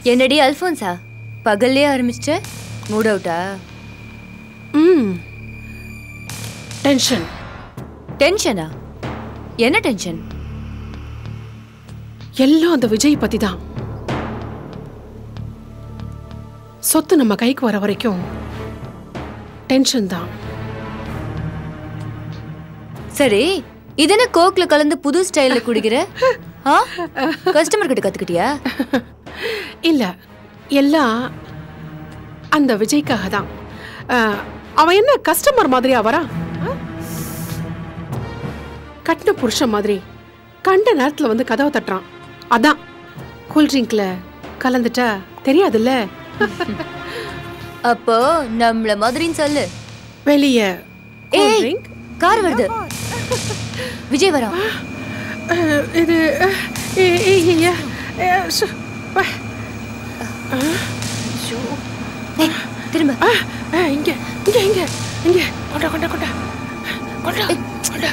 என்னடி அல்ஃபோன்ஸா பகல்லே ஆரம்பிச்சிட்ட மூட் அவுட்டா ம் டென்ஷன் டென்ஷனா என்ன டென்ஷன் எல்லாம் அந்த விஜய் பத்தி தான் சொத்து நம்ம கைக்கு வர வரைக்கும் டென்ஷன் தான் சரி இது என்ன கோக்ல கலந்து புது ஸ்டைல்ல குடிக்கிற ஆ கஸ்டமர் கிட்ட கத்துக்கிட்டியா இல்ல எல்லாம் அந்த விஜய்க்காக தான் அஹ், அவன் என்ன கஸ்டமர் மாதிரியா வரான் ஆ? கட்டின புருஷன் மாதிரி கண்ட நேரத்துல வந்து கதவை தட்டுறான் அதான் கூல் ட்ரிங்க்ல கலந்துட்டா தெரியாதுல்ல அப்போ நம்மள மாதிரின்னு சொல்லு வெளிய கூல் ஏய் ட்ரிங்க் கார் வருது விஜய் வரான் அஹ், இது அஹ், ஏ- ஏ- ஏ- ஏ- ஏ, சு, வா. ஏய், திரும்ப அஹ், அஹ், இங்க இங்க இங்க இங்க கொண்டா கொண்டா கொண்டா கொண்டா கொண்டா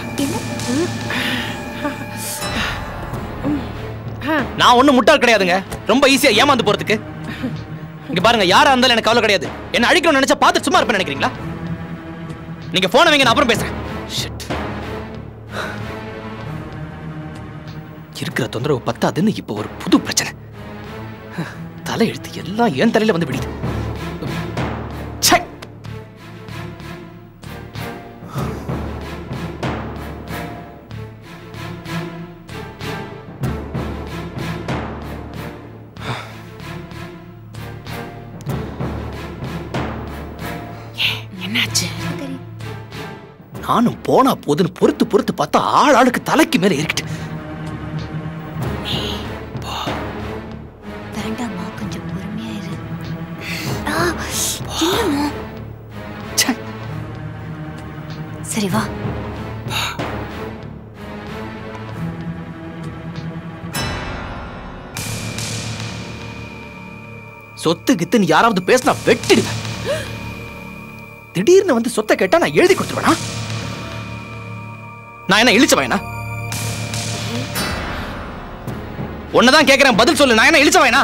ஆ நான் ஒண்ணும் முட்டாள் கிடையாதுங்க ரொம்ப ஈஸியா ஏமாந்து போறதுக்கு இங்க பாருங்க யாரா இருந்தாலும் எனக்கு கவலை கிடையாது என்ன அழிக்கணும்னு நினைச்சா பார்த்து சும்மா இருப்பேன் நினைக்கிறீங்களா நீங்க போன வைங்க நான் அப்புறம் பேசுறேன் Shit. இருக்கிற தொந்தரவு பத்தாதுன்னு இப்போ ஒரு புது பிரச்சனை தலை எழுத்து எல்லாம் என் தலையில வந்து விடுது ச்சே. என்னாச்சு நானும் போனா போதுன்னு பொறுத்து பொறுத்து பார்த்தா ஆள் ஆளுக்கு தலைக்கு மேல ஏறிக்கிட்டு வேண்டாம்மா கொஞ்சம் பொறுமையா இரு ஆ, இல்லம்மா. ச்சே. சரி வா சொத்து கித்துன்னு யாராவது பேசினா வெட்டிடுவேன் திடீர்னு வந்து சொத்தை கேட்டா நான் எழுதி கொடுத்துருவேனா நான் என்ன இழிச்சவனா உன்னதான் கேக்குறேன் பதில் சொல்லு நான் என்ன இழிச்சவனா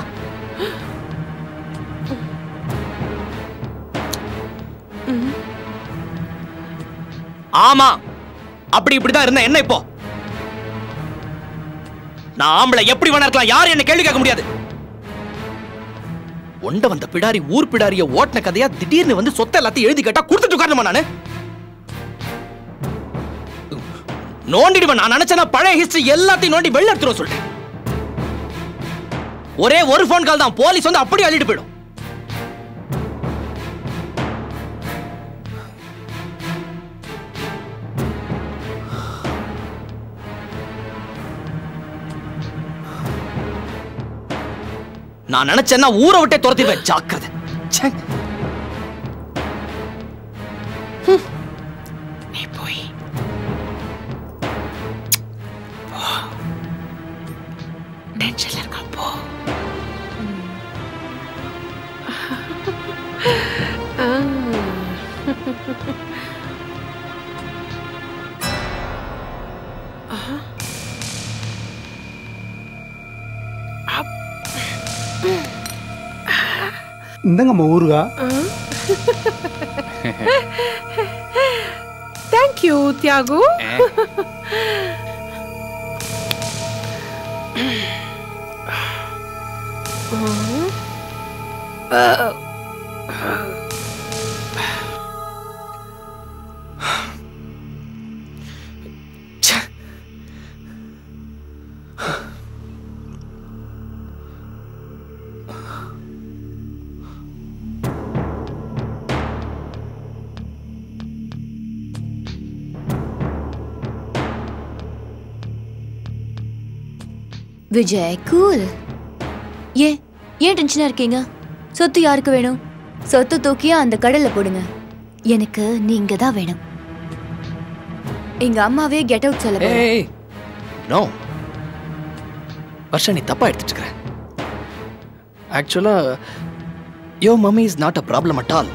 ஆமா அப்படி இப்படிதான் இருந்தேன் என்ன இப்போ நான் ஆம்பளை எப்படி வேணா இருக்கலாம் யாரும் என்ன கேள்வி கேட்க முடியாது ஒண்ட வந்த பிடாரி ஊர் பிடாரிய ஓட்டின கதையா திடீர்னு வந்து சொத்தை எல்லாத்தையும் எழுதி கேட்டா கொடுத்துட்டு உட்காரணுமா நானு நோண்டிடுவேன் நான் நினைச்சேன்னா பழைய ஹிஸ்டரி எல்லாத்தையும் நோண்டி வெளில எடுத்துருவோம் சொல்லிட்டேன் ஒரே ஒரு ஃபோன் கால் தான் போலீஸ் வந்து அப்படியே அள்ளிட்டு போயிடும் நான் நினைச்சேன்னா ஊரை விட்டே துரத்திடுவேன் ஜாக்கிரதை ச்சே. நீ போய் போ டென்ஷன்ல இருக்கா போ ஆ. ஆஹா. அப். இந்தங்கம்மா ஊருகா தேங்க்யூ தியாகு ச்சே. விஜய் கூல் ஏன் ஏன் டென்ஷனா இருக்கீங்க சொத்து யாருக்கு வேணும் சொத்து தூக்கியா அந்த கடல்ல போடுங்க எனக்கு நீங்க தான் வேணும் எங்க அம்மாவே கெட் அவுட் சொல்ல போறா. ஏய் நோ வர்ஷா நீ தப்பா எடுத்துட்டு இருக்கிற ஆக்சுவலா your mummy is not a problem at all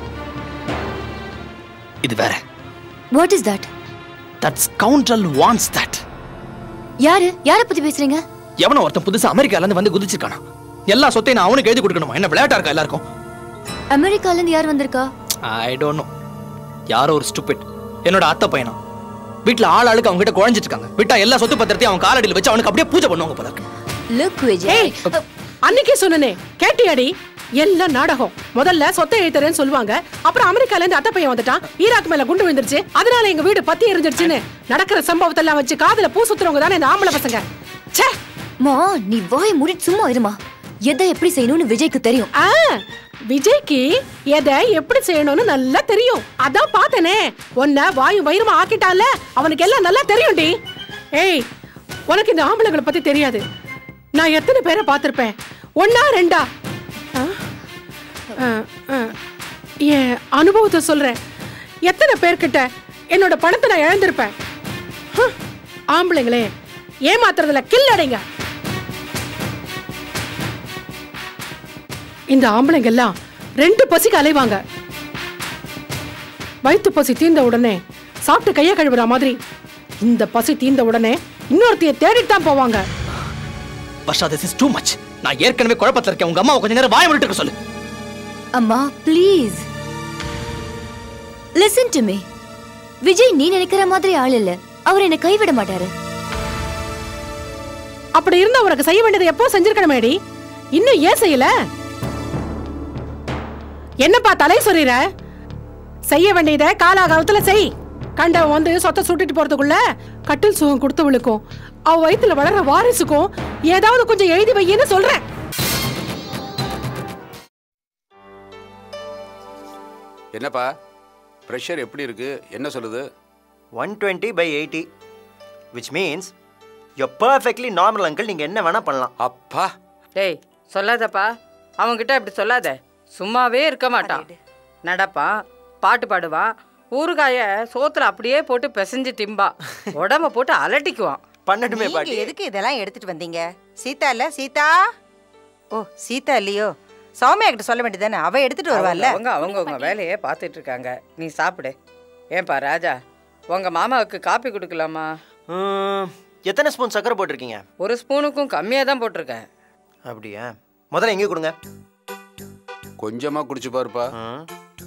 இது வேற what is that that scoundrel wants that யாரு யார பத்தி பேசுறீங்க எவனோ ஒருத்தன் புதுசா அமெரிக்கால இருந்து வந்து குதிச்சிருக்கானா எல்லா சொத்தையும் நான் அவனுக்கு எழுதி கொடுக்கணுமா என்ன விளையாட்டா இருக்கா எல்லாருக்கும் அமெரிக்கால இருந்து யார் வந்திருக்கா ஐ டோன்ட் நோ யாரோ ஒரு ஸ்டூபிட் என்னோட அத்தை பையனா வீட்ல ஆள் ஆளுக்கு அவங்க கிட்ட குழஞ்சிட்டு இருக்காங்க விட்டா எல்லா சொத்து பத்திரத்தையும் அவன் காலடியில் வச்சு அவனுக்கு அப்படியே பூஜை பண்ணுவாங்க போல இருக்கு லுக் விஜய் ஏய் அன்னைக்கே சொன்னனே கேட்டியாடி எல்லாம் நாடகம் முதல்ல சொத்தை எழுத்துறேன்னு சொல்லுவாங்க அப்புறம் அமெரிக்கால இருந்து அத்தை பையன் வந்துட்டான் ஈராக் மேல குண்டு விழுந்துருச்சு அதனால எங்க வீடு பத்தி எரிஞ்சிருச்சுன்னு நடக்கிற சம்பவத்தை எல்லாம் வச்சு காதுல பூ சுத்துறவங்க தானே இந்த ஆம்பளை பசங்க ச்சே மா நீ வாயை மூடிட்டு சும்மா இருமா எதை எப்படி செய்யணும்னு விஜய்க்கு தெரியும் ஆ விஜய்க்கு எதை எப்படி செய்யணும்னு நல்லா தெரியும் அதான் பார்த்தனே உன்னை வாயு வயிறுமா ஆக்கிட்டான்ல அவனுக்கு எல்லாம் நல்லா தெரியும்டி ஏய் உனக்கு இந்த ஆம்பளைங்களை பத்தி தெரியாது நான் எத்தனை பேரை பார்த்திருப்பேன் ஒன்னா ரெண்டா ஆ? ஆ, ஆ. என் அனுபவத்தை சொல்றேன் எத்தனை பேர்கிட்ட என்னோட பணத்தை நான் இழந்திருப்பேன் ஹ, ஆம்பளைங்களே ஏமாத்துறதுல கில்லடைங்க இந்த ஆம்பளைங்க எல்லாம் ரெண்டு பசிக்கு அலைவாங்க வயிற்று பசி தீர்ந்த உடனே சாப்பிட்டு கைய கழுவுற மாதிரி இந்த பசி தீர்ந்த உடனே இன்னொருத்தைய தேடிட்டு தான் போவாங்க Varsha this is too much நான் ஏற்கனவே குழப்பத்துல இருக்கேன் உங்க அம்மா கொஞ்ச நேரம் வாய விட்டு இருக்க சொல்லு அம்மா please listen to me Vijay நீ நினைக்கிற மாதிரி ஆள் இல்ல அவர் என்னை கைவிட மாட்டாரு அப்படி இருந்தா உனக்கு செய்ய வேண்டியதை எப்போ செஞ்சிருக்கணுமேடி இன்னும் ஏன் செய்யல என்னப்பா தலை சொறீர செய்ய வேண்டியதை காலாகாலத்துல செய் கண்டவன் வந்து சொத்தை சுட்டிட்டு போறதுக்குள்ள கட்டில் சுகம் கொடுத்தவளுக்கும் அவ வயித்துல வளர்ற வாரிசுக்கும் ஏதாவது கொஞ்சம் எழுதி வையன்னு சொல்றேன் என்னப்பா ப்ரெஷர் எப்படி இருக்கு என்ன சொல்லுது one twenty by eighty which means you're perfectly normal uncle நீங்கள் என்ன வேணால் பண்ணலாம் அப்பா டேய் சொல்லாதப்பா அவன்கிட்ட அப்படி சொல்லாத சும்மாவே இருக்க மாட்டான் நடப்பான் பாட்டு பாடுவான் ஊறுகாய சோத்துல அப்படியே போட்டு பிசைஞ்சு திம்பா உடம்ப போட்டு அலட்டிக்குவான் பண்ணட்டுமே நீங்க பாட்டி எதுக்கு இதெல்லாம் எடுத்துட்டு வந்தீங்க சீதா இல்ல சீதா ஓ சீதா இல்லையோ சௌமியா கிட்ட சொல்ல வேண்டியதானே அவ எடுத்துட்டு வருவாள்ல அவங்க அவங்க உங்க வேலையே பார்த்துட்டு இருக்காங்க நீ சாப்பிடு ஏன்பா ராஜா உங்க மாமாவுக்கு காப்பி கொடுக்கலாமா ம், எத்தனை ஸ்பூன் சக்கரை போட்டிருக்கீங்க ஒரு ஸ்பூனுக்கும் கம்மியாக தான் போட்டிருக்கேன் அப்படியா முதல்ல எங்கே கொடுங்க கொஞ்சமா குடிச்சு பாருப்பா ம்.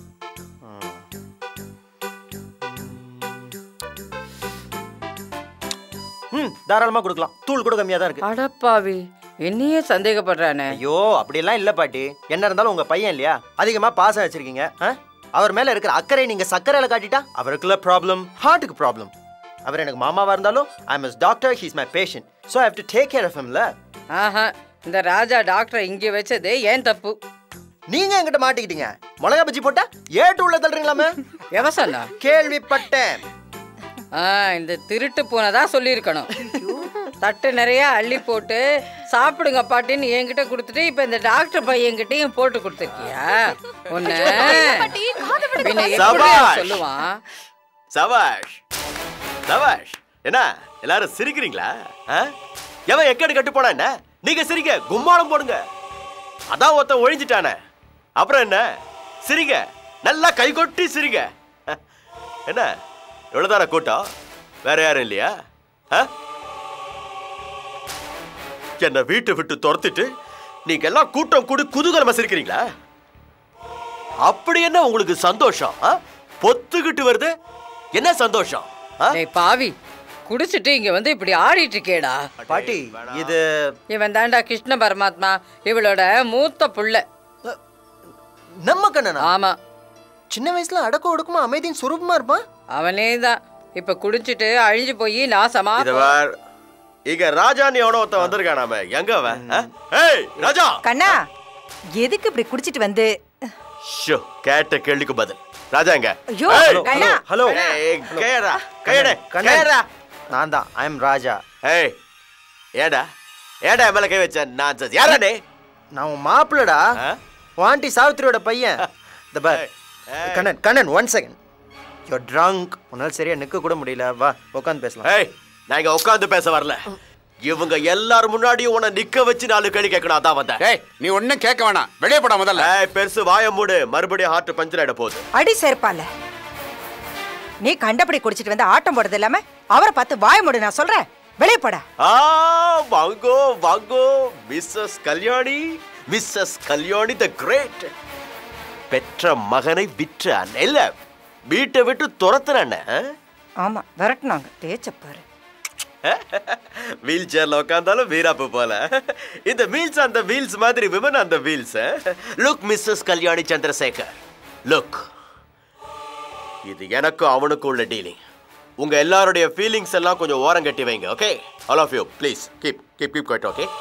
ம் தாராளமாக கொடுக்கலாம் தூள் கூட கம்மியாக தான் இருக்கு அடப்பாவி என்னையே சந்தேகப்படுறானே ஐயோ அப்படியெல்லாம் இல்லை பாட்டி என்ன இருந்தாலும் உங்கள் பையன் இல்லையா அதிகமாக பாசம் வச்சிருக்கீங்க ஆ? அவர் மேலே இருக்கிற அக்கறை நீங்கள் சக்கரையில் காட்டிட்டா அவருக்குள்ள ப்ராப்ளம் ஹார்ட்டுக்கு ப்ராப்ளம் அவர் எனக்கு மாமாவாக இருந்தாலும் I am doctor he's my patient so I have to take care of ஹிம்ல ஆஹா இந்த ராஜா டாக்டரை இங்கே வச்சதே ஏன் தப்பு நீங்க என்கிட்ட மாட்டிக்கிட்டீங்க மிளகா பஜ்ஜி போட்டா ஏட்டு உள்ள தள்ளுறீங்களாமே எவ சொன்னா கேள்விப்பட்டேன் ஆ இந்த திருட்டு பூனை சொல்லியிருக்கணும் தட்டு நிறைய அள்ளி போட்டு சாப்பிடுங்க பாட்டின்னு என்கிட்ட கொடுத்துட்டு இப்ப இந்த டாக்டர் பையன்கிட்டயும் போட்டு கொடுத்துருக்கியா ஒண்ணு பின்ன எப்படி சபாஷ். சொல்லுவான் சபாஷ் சபாஷ் என்ன எல்லாரும் சிரிக்கிறீங்களா ஆ? எவன் எக்கடி கட்டு போனா என்ன நீங்க சிரிங்க கும்மாளம் போடுங்க அதான் ஒருத்தன் ஒழிஞ்சிட்டானே அப்புறம் என்ன சிரிங்க நல்லா கை கொட்டி சிரிங்க என்ன எவ்வளவுதான கூட்டம் வேற யாரும் இல்லையா ஆ? என்ன வீட்டை விட்டு துரத்திட்டு நீங்க எல்லாம் கூட்டம் கூடி குதூகலமா சிரிக்கிறீங்களா அப்படி என்ன உங்களுக்கு சந்தோஷம் ஆ? பொத்துக்கிட்டு வருது என்ன சந்தோஷம் ஆ? டேய் பாவி குடிச்சிட்டு இங்க வந்து இப்படி ஆடிட்டு இருக்கேடா பாட்டி இது இவன் தாண்டா கிருஷ்ண பரமாத்மா இவளோட மூத்த புள்ள நம்ம கண்ணனா ஆமா சின்ன வயசுல அடக்க ஒடுக்குமா அமைதியின் சுரூபமா இருப்பான் அவனே தான் இப்ப குடிச்சிட்டு அழிஞ்சு போய் நாசமா இதவார் இங்க ராஜான்னு எவனோ ஒருத்தன் வந்திருக்கானாம எங்க அவன் ஆ? ஏய் ராஜா கண்ணா எதுக்கு இப்படி குடிச்சிட்டு வந்து ஷோ கேட்ட கேள்விக்கு பதில் ராஜா எங்க ஐயோ, ஏய், கண்ணா. ஹலோ ஏய், கையடா கையடே கையடா நான் தான் ஐ எம் ராஜா ஏய் ஏடா ஏடா என் மேல கை வச்ச நான் யாரா டே நான் உன் மாப்பிளடா வாண்டி சாவித்திரியோட பையன் இந்த பார் Kannan Kannan one second you drunk உன்னால சரியா நிக்க கூட முடியல வா உட்காந்து பேசலாம் ஏய் நான் இங்க உட்காந்து பேச வரல இவங்க எல்லாரும் முன்னாடியும் உன்னை நிக்க வச்சு நாலு கேள்வி கேட்கணும் அதான் வந்தேன் ஏய் நீ ஒன்னும் கேட்க வேணாம் வெளியே போடா முதல்ல ஏய் பெருசு வாய மூடு மறுபடியும் ஹார்ட் பஞ்சர் ஆயிட போகுது அடி சேர்ப்பால நீ கண்டபடி குடிச்சிட்டு வந்து ஆட்டம் போடுறது இல்லாம அவரை பார்த்து வாய மூடு நான் சொல்றேன் வெளியே போடா ஆ வாங்கோ வாங்கோ Mrs Kalyani Mrs Kalyani the great பெற்ற மகனை விற்றான் இல்ல வீட்டை விட்டு துரத்துறான் ஆமா விரட்டுனாங்க பேச்சப்பாரு வீல் சேர்ல உட்காந்தாலும் வீராப்பு போல இந்த வீல்ஸ் அந்த வீல்ஸ் மாதிரி விமன் அந்த wheels look Mrs Kalyani Chandrasekhar look இது எனக்கும் அவனுக்கும் உள்ள டீலிங் உங்க எல்லாருடைய ஃபீலிங்ஸ் எல்லாம் கொஞ்சம் ஓரம் கட்டி வைங்க okay all of you please keep keep keep quiet okay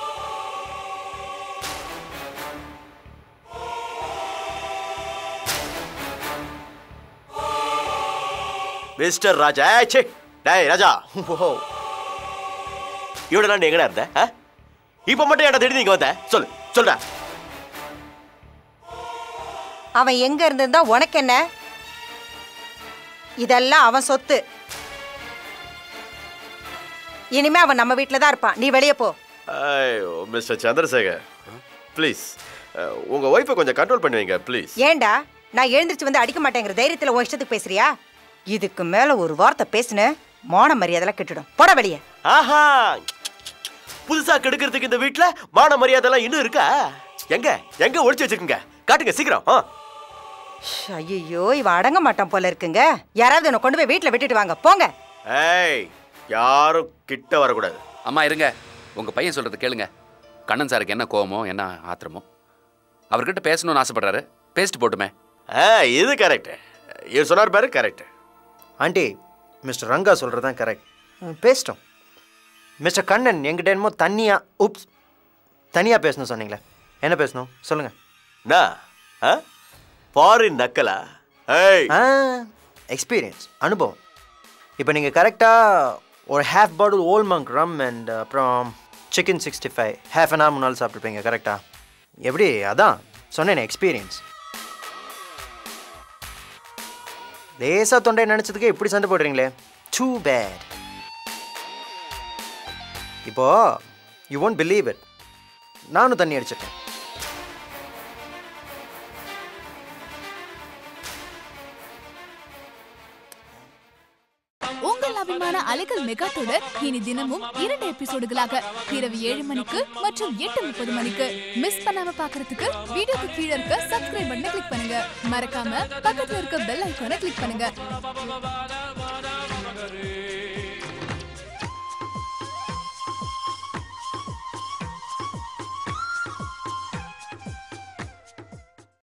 mister Raja ஏய், ச்சே டேய் ராஜா ஓ இவ்வளவு நாள் நீ எங்கடா இருந்த ஆ? இப்ப மட்டும் ஏன்டா திடீர்னு இங்க வந்த சொல்லு சொல்றா அவன் எங்க இருந்திருந்தா உனக்கு என்ன இதெல்லாம் அவன் சொத்து இனிமே அவன் நம்ம வீட்டில் தான் இருப்பான் நீ வெளியே போ ஐயோ மிஸ்டர் சந்திரசேகர் ப்ளீஸ் உங்க ஒய்ஃபை கொஞ்சம் கண்ட்ரோல் பண்ணுவீங்க ப்ளீஸ் ஏன்டா நான் எழுந்திருச்சு வந்து அடிக்க மாட்டேங்கிற தைரியத்துல உன் இஷ்டத்துக்கு பேசுறியா இதுக்கு மேல ஒரு வார்த்தை பேசுன மான மரியாதைலாம் கெட்டுடும் போட வெளியே ஆஹா புதுசா கெடுக்கிறதுக்கு இந்த வீட்ல மான மரியாதை எல்லாம் இன்னும் இருக்கா எங்க எங்க ஒளிச்சு வச்சிருக்கீங்க காட்டுங்க சீக்கிரம் ஆ. ஐயோ இவன் அடங்க மாட்டான் போல இருக்குங்க யாராவது உன்னை கொண்டு போய் வீட்டில் விட்டுட்டு வாங்க போங்க ஏய் யாரும் கிட்ட வரக்கூடாது அம்மா இருங்க உங்க பையன் சொல்றது கேளுங்க கண்ணன் சாருக்கு என்ன கோவமோ என்ன ஆத்திரமோ அவர்கிட்ட பேசணும்னு ஆசைப்படுறாரு பேசிட்டு போட்டுமே ஆ இது கரெக்ட் இவர் சொன்னார் பாரு கரெக்ட் ஆண்டி மிஸ்டர் ரங்கா சொல்கிறது தான் கரெக்ட் பேசிட்டோம் மிஸ்டர் கண்ணன் என்கிட்ட என்னமோ தனியாக உப்ஸ் தனியாக பேசணும் சொன்னீங்களே என்ன பேசணும் சொல்லுங்கள் நான் ஆ ஃபாரின் நக்கலா ஏய் ஆ எக்ஸ்பீரியன்ஸ் அனுபவம் இப்போ நீங்கள் கரெக்டாக ஒரு half bottle Old Monk rum and அப்புறம் chicken sixty five half an hour முன்னாள் சாப்பிட்ருப்பீங்க கரெக்டாக எப்படி அதான் சொன்னேனே எக்ஸ்பீரியன்ஸ் லேசாக தொண்டை நினச்சதுக்கு இப்படி சண்டை போடுறீங்களே டூ பேட் இப்போ யூ ஒன்ட் பிலீவ் இட் நானும் தண்ணி அடிச்சிட்டேன் உங்கள் அபிமான அலைகள் மெகா தொடர் இனி தினமும் இரண்டு எபிசோடுகளாக இரவு ஏழு மணிக்கு மற்றும் எட்டு முப்பது மணிக்கு மிஸ் பண்ணாம பாக்குறதுக்கு வீடியோக்கு கீழே இருக்க சப்ஸ்கிரைப் பட்டனை கிளிக் பண்ணுங்க மறக்காம பக்கத்துல இருக்க பெல் ஐக்கானை கிளிக் பண்ணுங்க